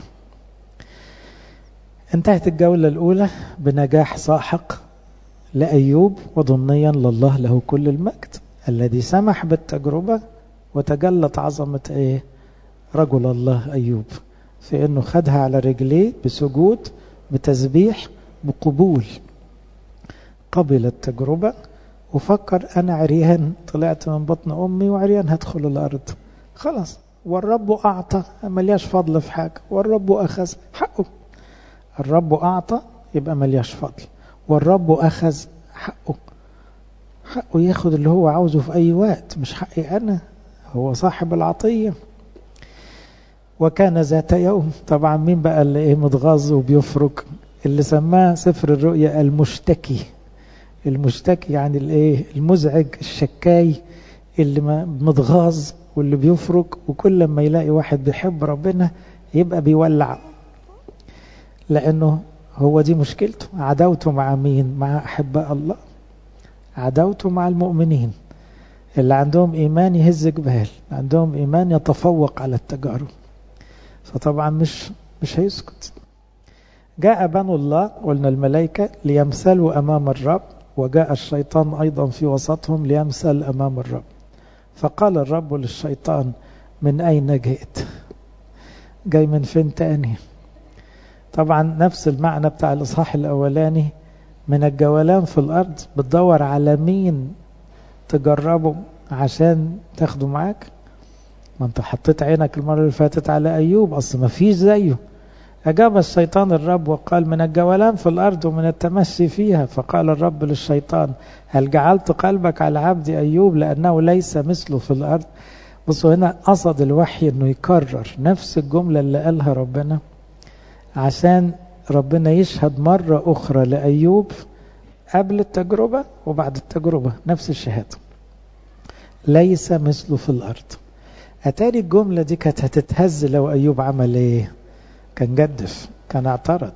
انتهت الجولة الأولى بنجاح ساحق لأيوب وضمنيا لله له كل المجد الذي سمح بالتجربة وتجلت عظمة ايه رجل الله أيوب في انه خدها على رجليه بسجود بتسبيح بقبول قبل التجربة وفكر أنا عريان طلعت من بطن أمي وعريان هدخل الأرض خلاص والرب أعطى ملياش فضل في حاجة والرب أخذ حقه الرب أعطى يبقى ملياش فضل والرب أخذ حقه حقه ياخد اللي هو عاوزه في أي وقت مش حقي أنا هو صاحب العطية وكان ذات يوم طبعا مين بقى اللي ايه متغاظ وبيفرك اللي سماه سفر الرؤيا المشتكي المشتكي يعني الايه المزعج الشكاي اللي متغاظ واللي بيفرك وكل ما يلاقي واحد بيحب ربنا يبقى بيولع لانه هو دي مشكلته عداوته مع مين مع احباء الله عداوته مع المؤمنين اللي عندهم ايمان يهز جبال عندهم ايمان يتفوق على التجارب فطبعا مش مش هيسكت جاء بنو الله قلنا الملائكة ليمثلوا أمام الرب وجاء الشيطان أيضا في وسطهم ليمثل أمام الرب فقال الرب للشيطان من أين جئت جاي من فين تاني طبعا نفس المعنى بتاع الإصحاح الأولاني من الجولان في الأرض بتدور على مين تجربه عشان تاخده معاك ما انت حطيت عينك المرة اللي فاتت على أيوب أصل ما فيش زيه أجاب الشيطان الرب وقال من الجولان في الأرض ومن التمشي فيها فقال الرب للشيطان هل جعلت قلبك على عبدي أيوب لأنه ليس مثله في الأرض بصوا هنا قصد الوحي أنه يكرر نفس الجملة اللي قالها ربنا عشان ربنا يشهد مرة أخرى لأيوب قبل التجربة وبعد التجربة نفس الشهادة ليس مثله في الأرض أتاري الجملة دي كانت هتتهز لو أيوب عمل إيه كان جدف كان اعترض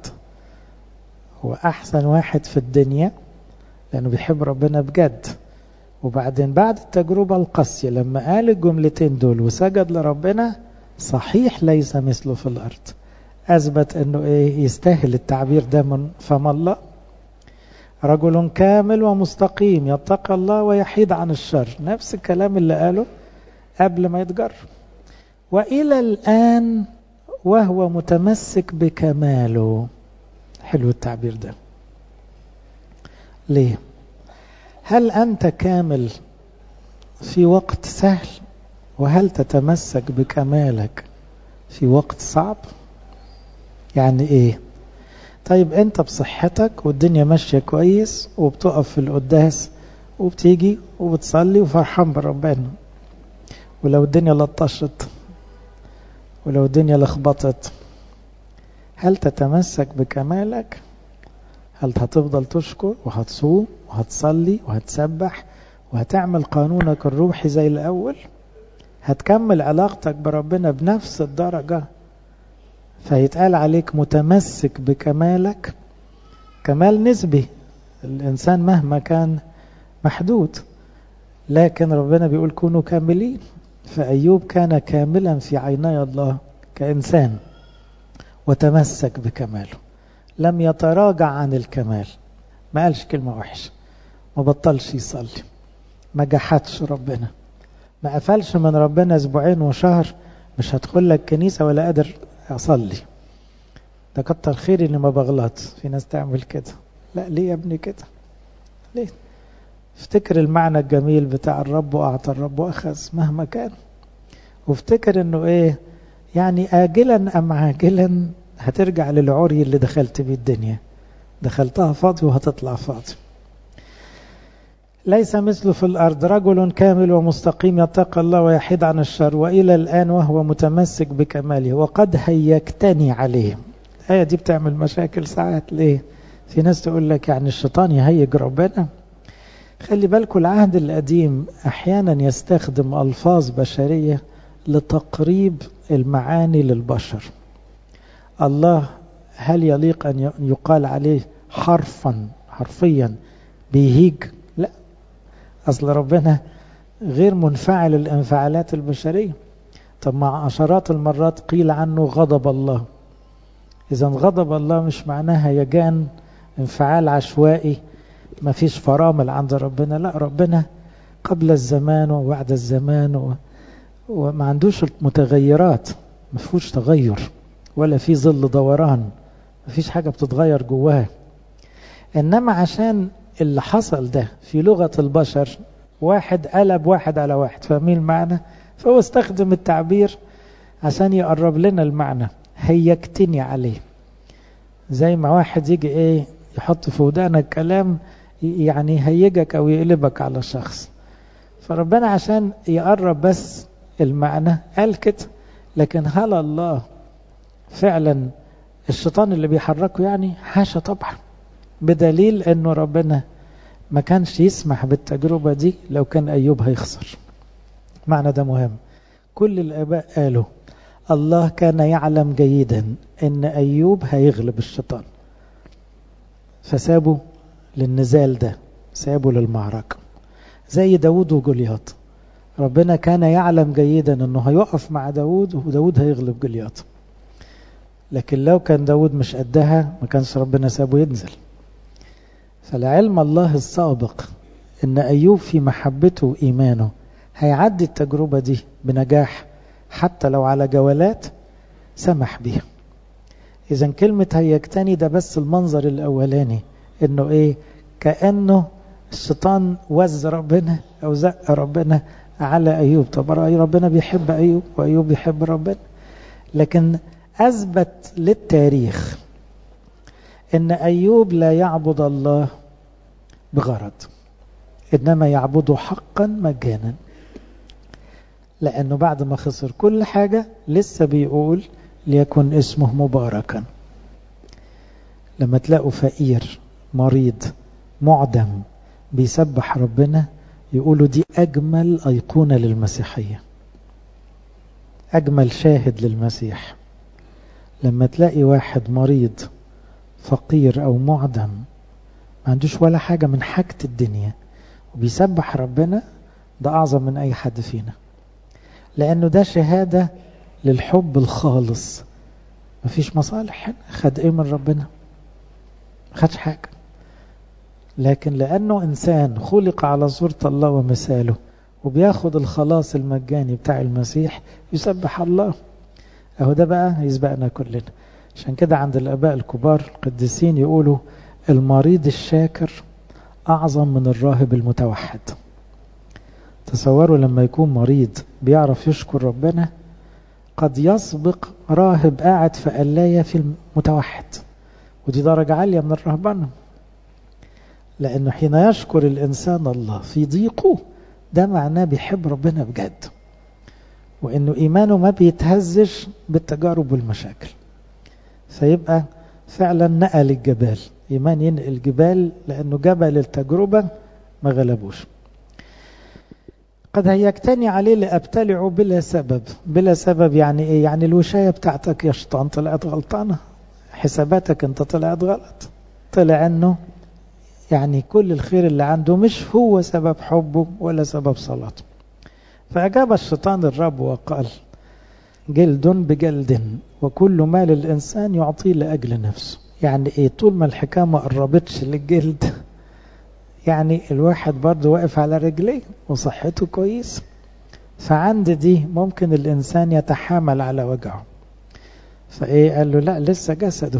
هو أحسن واحد في الدنيا لأنه بيحب ربنا بجد وبعدين بعد التجربة القاسية لما قال الجملتين دول وسجد لربنا صحيح ليس مثله في الأرض أثبت أنه إيه يستاهل التعبير ده من فم الله رجل كامل ومستقيم يتقى الله ويحيد عن الشر نفس الكلام اللي قاله قبل ما يتجر وإلى الآن وهو متمسك بكماله حلو التعبير ده ليه هل أنت كامل في وقت سهل وهل تتمسك بكمالك في وقت صعب يعني ايه طيب انت بصحتك والدنيا ماشية كويس وبتقف في القداس وبتيجي وبتصلي وفرحان بربنا ولو الدنيا لطشت ولو الدنيا لخبطت هل تتمسك بكمالك هل هتفضل تشكر وهتصوم وهتصلي وهتسبح وهتعمل قانونك الروحي زي الأول هتكمل علاقتك بربنا بنفس الدرجة فيتقال عليك متمسك بكمالك كمال نسبي الإنسان مهما كان محدود لكن ربنا بيقول كونوا كاملين فأيوب كان كاملا في عيني الله كإنسان وتمسك بكماله لم يتراجع عن الكمال ما قالش كلمة وحشة ما بطلش يصلي ما جحدش ربنا ما قفلش من ربنا اسبوعين وشهر مش هدخل لك كنيسة ولا قادر أصلي ده كتر خيري اني ما بغلط في ناس تعمل كده لا ليه يا ابني كده ليه افتكر المعنى الجميل بتاع الرب واعطى الرب واخذ مهما كان وافتكر انه ايه يعني آجلا ام عاجلا هترجع للعري اللي دخلت بيه الدنيا دخلتها فاضي وهتطلع فاضي ليس مثله في الأرض رجل كامل ومستقيم يتقى الله ويحيد عن الشر وإلى الآن وهو متمسك بكماله وقد هيكتني عليه الآية دي بتعمل مشاكل ساعات ليه في ناس تقول لك يعني الشيطان يهيج ربنا خلي بالكم العهد القديم أحيانا يستخدم ألفاظ بشرية لتقريب المعاني للبشر الله هل يليق أن يقال عليه حرفا حرفيا بيهيج لا أصل ربنا غير منفعل الانفعالات البشرية طب مع عشرات المرات قيل عنه غضب الله إذا غضب الله مش معناه هيجان انفعال عشوائي ما فيش فرامل عند ربنا لا ربنا قبل الزمان وبعد الزمان و... وما عندوش متغيرات ما فيهوش تغير ولا في ظل دوران ما فيش حاجة بتتغير جواه إنما عشان اللي حصل ده في لغة البشر واحد قلب واحد على واحد فاهمين المعنى فهو استخدم التعبير عشان يقرب لنا المعنى هيكتني عليه زي ما واحد يجي ايه يحط في ودانك كلام يعني يهيجك او يقلبك على شخص فربنا عشان يقرب بس المعنى قال كده لكن هل الله فعلا الشيطان اللي بيحركه يعني حاشا طبعا بدليل انه ربنا ما كانش يسمح بالتجربة دي لو كان أيوب هيخسر معنى ده مهم كل الآباء قالوا الله كان يعلم جيدا ان أيوب هيغلب الشيطان فسابه للنزال ده سابه للمعركة زي داود وجولياط ربنا كان يعلم جيدا انه هيقف مع داود وداود هيغلب جولياط لكن لو كان داود مش قدها ما كانش ربنا سابه ينزل فلعلم الله السابق ان ايوب في محبته وايمانه هيعدي التجربة دي بنجاح حتى لو على جولات سمح بيها اذا كلمة هيجتني ده بس المنظر الاولاني انه ايه كأنه الشيطان وز ربنا او زق ربنا على ايوب طب ربنا بيحب ايوب وايوب بيحب ربنا لكن اثبت للتاريخ ان ايوب لا يعبد الله بغرض انما يعبده حقا مجانا لانه بعد ما خسر كل حاجة لسه بيقول ليكن اسمه مباركا لما تلاقوا فقير مريض معدم بيسبح ربنا يقولوا دي أجمل أيقونة للمسيحية أجمل شاهد للمسيح لما تلاقي واحد مريض فقير أو معدم ما عندوش ولا حاجة من حاجة الدنيا وبيسبح ربنا ده أعظم من أي حد فينا لأنه ده شهادة للحب الخالص مفيش مصالح خد إيه من ربنا خدش حاجة لكن لأنه إنسان خلق على صورة الله ومثاله وبياخد الخلاص المجاني بتاع المسيح يسبح الله أهو ده بقى يسبقنا كلنا عشان كده عند الآباء الكبار القديسين يقولوا المريض الشاكر أعظم من الراهب المتوحد تصوروا لما يكون مريض بيعرف يشكر ربنا قد يسبق راهب قاعد في قلاية في المتوحد ودي درجة عالية من الرهبنة لأنه حين يشكر الإنسان الله في ضيقه ده معناه بيحب ربنا بجد وإنه إيمانه ما بيتهزش بالتجارب والمشاكل فيبقى فعلا نقل الجبال إيمان ينقل جبال لأنه جبل التجربة ما غلبوش قد هيجتني عليه لأبتلعه بلا سبب بلا سبب يعني إيه يعني الوشاية بتاعتك يا شيطان طلعت غلطانة حساباتك انت طلعت غلط طلع انه يعني كل الخير اللي عنده مش هو سبب حبه ولا سبب صلاته فأجاب الشيطان الرب وقال جلد بجلد وكل ما للإنسان يعطيه لأجل نفسه يعني إيه طول ما الحكاية ما قربتش للجلد يعني الواحد برضه واقف على رجليه وصحته كويس فعند دي ممكن الإنسان يتحامل على وجعه فإيه قال له لا لسه جسده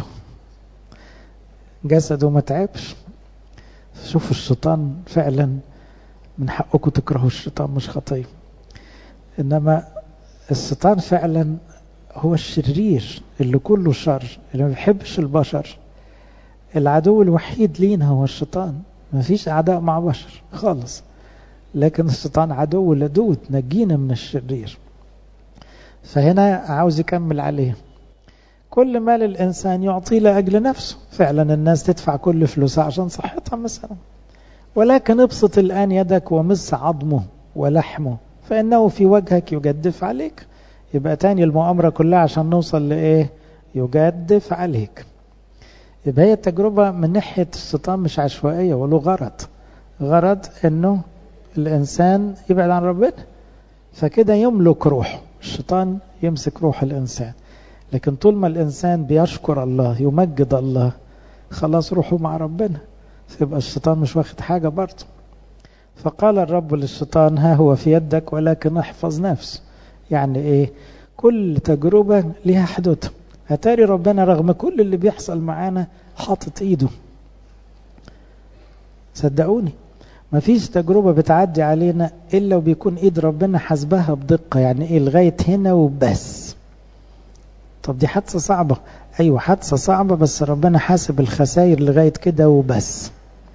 جسده ما تعبش شوفوا الشيطان فعلا من حقكم تكرهوا الشيطان مش خطيه انما الشيطان فعلا هو الشرير اللي كله شر اللي ما بيحبش البشر العدو الوحيد لينا هو الشيطان ما فيش اعداء مع بشر خالص لكن الشيطان عدو لدود نجينا من الشرير فهنا عاوز يكمل عليه كل ما للإنسان يعطي لأجل نفسه فعلا الناس تدفع كل فلوسها عشان صحتها مثلا ولكن ابسط الآن يدك ومس عظمه ولحمه فإنه في وجهك يجدف عليك يبقى تاني المؤامرة كلها عشان نوصل لإيه يجدف عليك يبقى هي التجربة من ناحية الشيطان مش عشوائية وله غرض غرض انه الانسان يبعد عن ربنا فكده يملك روحه الشيطان يمسك روح الانسان لكن طول ما الإنسان بيشكر الله يمجد الله خلاص روحه مع ربنا فيبقى الشيطان مش واخد حاجة برضه فقال الرب للشيطان ها هو في يدك ولكن احفظ نفس يعني ايه كل تجربة ليها حدودها هتاري ربنا رغم كل اللي بيحصل معانا حاطط ايده صدقوني ما فيش تجربة بتعدي علينا إلا وبيكون إيد ربنا حسبها بدقة يعني إيه لغاية هنا وبس طب دي حادثة صعبة أيوة حادثة صعبة بس ربنا حاسب الخسائر لغاية كده وبس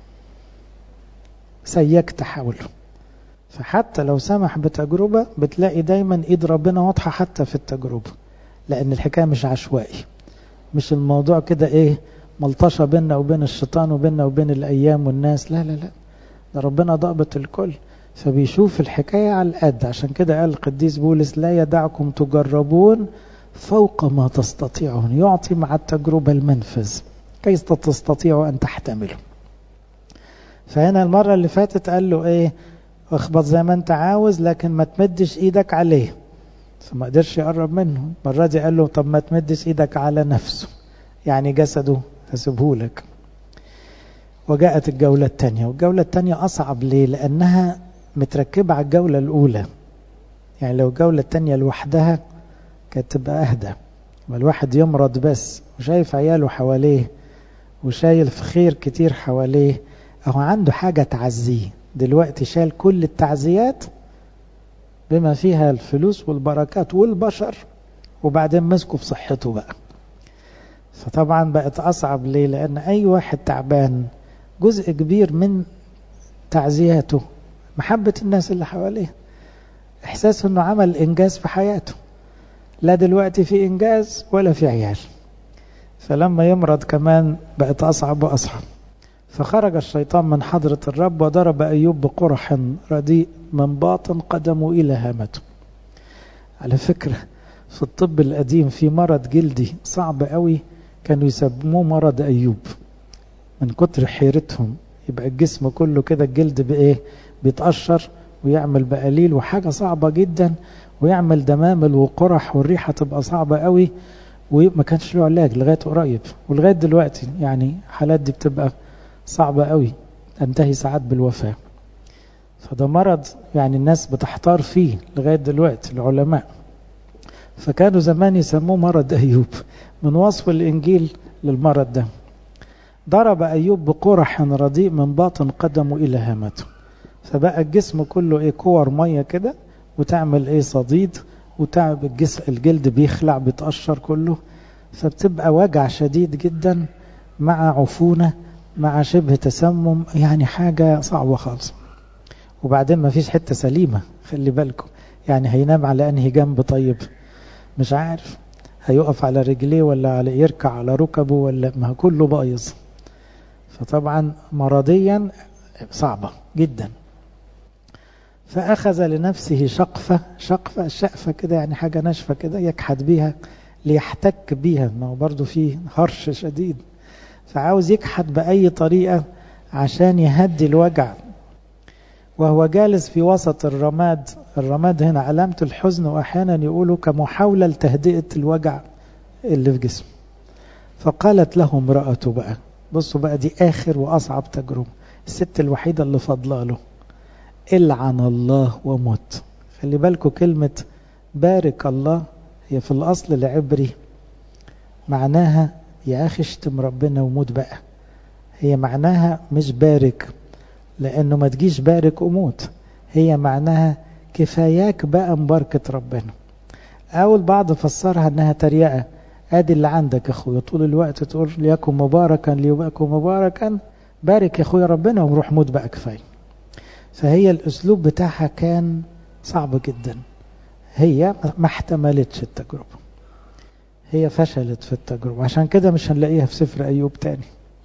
سيكت حوله فحتى لو سمح بتجربة بتلاقي دايما ايد ربنا واضحة حتى في التجربة لان الحكاية مش عشوائي مش الموضوع كده ايه ملطشة بيننا وبين الشيطان وبيننا وبين الايام والناس لا لا لا ده ربنا ضابط الكل فبيشوف الحكاية على القد عشان كده قال القديس بولس لا يدعكم تجربون فوق ما تستطيعون يعطي مع التجربة المنفذ كيف تستطيعوا أن تحتملوا فهنا المرة اللي فاتت قال له ايه اخبط زي ما انت عاوز لكن ما تمدش ايدك عليه فما قدرش يقرب منه المرة دي قال له طب ما تمدش ايدك على نفسه يعني جسده هسيبهولك وجاءت الجولة الثانية والجولة الثانية أصعب ليه لأنها متركبة على الجولة الأولى يعني لو الجولة الثانية لوحدها كانت تبقى أهدى ما الواحد يمرض بس وشايف عياله حواليه وشايل في خير كتير حواليه أهو عنده حاجة تعزيه دلوقتي شال كل التعزيات بما فيها الفلوس والبركات والبشر وبعدين مسكوا في صحته بقى فطبعا بقت أصعب ليه لأن أي واحد تعبان جزء كبير من تعزياته محبة الناس اللي حواليه إحساس أنه عمل إنجاز في حياته لا دلوقتي في إنجاز ولا في عيال فلما يمرض كمان بقت أصعب وأصعب فخرج الشيطان من حضرة الرب وضرب أيوب بقرح رديء من باطن قدمه إلى هامته على فكرة في الطب القديم في مرض جلدي صعب قوي كانوا يسموه مرض أيوب من كتر حيرتهم يبقى الجسم كله كده الجلد بإيه بيتقشر ويعمل بقليل وحاجة صعبة جدا ويعمل دمامل وقرح والريحة تبقى صعبة قوي وما كانش له علاج لغاية قريب ولغاية دلوقتي يعني حالات دي بتبقى صعبة قوي تنتهي ساعات بالوفاة فده مرض يعني الناس بتحتار فيه لغاية دلوقتي العلماء فكانوا زمان يسموه مرض أيوب من وصف الإنجيل للمرض ده ضرب أيوب بقرح رديء من باطن قدمه إلى هامته فبقى الجسم كله إيه كور مية كده وتعمل إيه صديد وتعب الجسم الجلد بيخلع بيتقشر كله فبتبقى وجع شديد جدا مع عفونة مع شبه تسمم يعني حاجة صعبة خالص وبعدين ما فيش حتة سليمة خلي بالكم يعني هينام على أنهي جنب طيب مش عارف هيقف على رجليه ولا على يركع على ركبه ولا ما كله بايظ فطبعا مرضيا صعبة جدا فأخذ لنفسه شقفة شقفة الشقفة كده يعني حاجة ناشفة كده يكحد بيها ليحتك بيها ما هو برضو فيه هرش شديد فعاوز يكحد بأي طريقة عشان يهدي الوجع وهو جالس في وسط الرماد الرماد هنا علامة الحزن وأحيانا يقولوا كمحاولة لتهدئة الوجع اللي في جسمه فقالت له امرأته بقى بصوا بقى دي آخر وأصعب تجربة الست الوحيدة اللي فضلا له العن الله ومت خلي بالكم كلمة بارك الله هي في الأصل العبري معناها يا أخي اشتم ربنا وموت بقى هي معناها مش بارك لأنه ما تجيش بارك وموت هي معناها كفاياك بقى مباركة ربنا أو البعض فسرها أنها تريقة ادي اللي عندك يا اخويا طول الوقت تقول ليكن مباركا ليبقى مباركا بارك يا اخويا ربنا وروح موت بقى كفايه فهي الاسلوب بتاعها كان صعب جدا هي ما احتملتش التجربه هي فشلت في التجربه عشان كده مش هنلاقيها في سفر ايوب تاني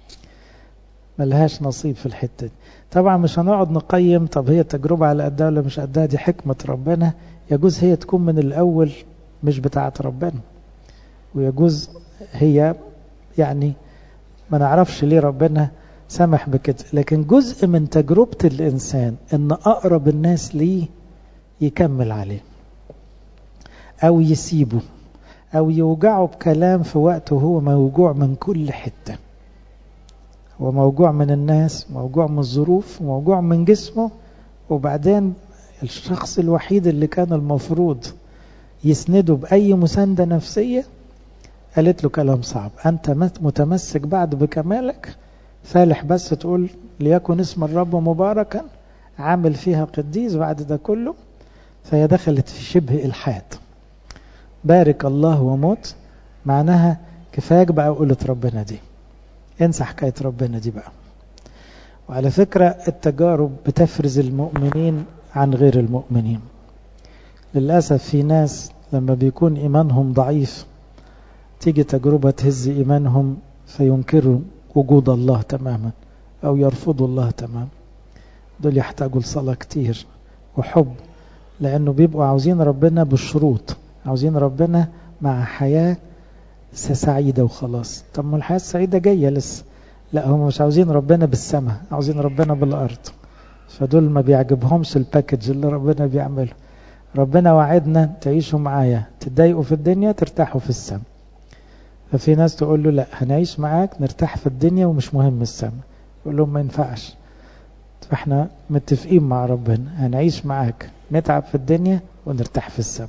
ملهاش نصيب في الحته دي طبعا مش هنقعد نقيم طب هي تجربه على قدها ولا مش قدها دي حكمه ربنا يجوز هي تكون من الاول مش بتاعه ربنا ويجوز هي يعني ما نعرفش ليه ربنا سمح بكده لكن جزء من تجربة الإنسان إن أقرب الناس ليه يكمل عليه أو يسيبه أو يوجعه بكلام في وقته هو موجوع من كل حتة هو موجوع من الناس موجوع من الظروف موجوع من جسمه وبعدين الشخص الوحيد اللي كان المفروض يسنده بأي مساندة نفسية قالت له كلام صعب أنت متمسك بعد بكمالك فالح بس تقول ليكن اسم الرب مباركا عامل فيها قديس بعد ده كله فهي دخلت في شبه إلحاد بارك الله وموت معناها كفاية بقى قولة ربنا دي انسى حكاية ربنا دي بقى وعلى فكرة التجارب بتفرز المؤمنين عن غير المؤمنين للأسف في ناس لما بيكون إيمانهم ضعيف تيجي تجربة تهز إيمانهم فينكروا وجود الله تماما أو يرفضوا الله تماما دول يحتاجوا لصلاة كتير وحب لأنه بيبقوا عاوزين ربنا بالشروط عاوزين ربنا مع حياة سعيدة وخلاص طب ما الحياة السعيدة جاية لسه لا هم مش عاوزين ربنا بالسماء عاوزين ربنا بالأرض فدول ما بيعجبهمش الباكج اللي ربنا بيعمله ربنا وعدنا تعيشوا معايا تتضايقوا في الدنيا ترتاحوا في السماء ففي ناس تقول له لا هنعيش معاك نرتاح في الدنيا ومش مهم السماء يقول لهم ما ينفعش فاحنا متفقين مع ربنا هنعيش معاك نتعب في الدنيا ونرتاح في السماء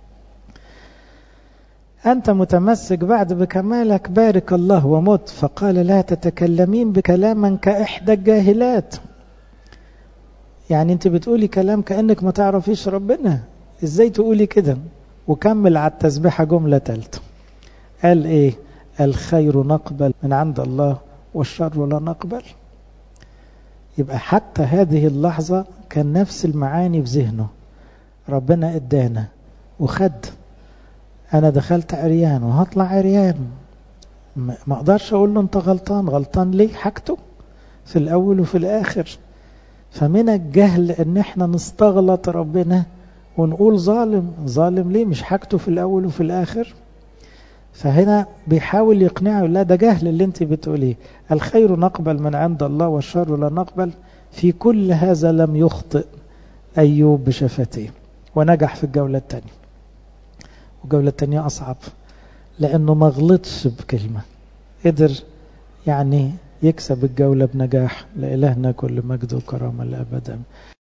أنت متمسك بعد بكمالك بارك الله ومت فقال لا تتكلمين بكلاما كإحدى الجاهلات يعني انت بتقولي كلام كأنك ما تعرفيش ربنا ازاي تقولي كده وكمل على التسبيحة جملة تالتة قال ايه الخير نقبل من عند الله والشر لا نقبل يبقى حتى هذه اللحظة كان نفس المعاني في ذهنه ربنا ادانا وخد انا دخلت عريان وهطلع عريان ما اقدرش اقول له انت غلطان غلطان ليه حاجته في الاول وفي الاخر فمن الجهل ان احنا نستغلط ربنا ونقول ظالم ظالم ليه مش حاجته في الاول وفي الاخر فهنا بيحاول يقنعه لا ده جهل اللي انت بتقوليه الخير نقبل من عند الله والشر لا نقبل في كل هذا لم يخطئ ايوب بشفتيه ونجح في الجولة الثانية والجولة الثانية أصعب لأنه ما غلطش بكلمة قدر يعني يكسب الجولة بنجاح لإلهنا كل مجد وكرامة لأبدا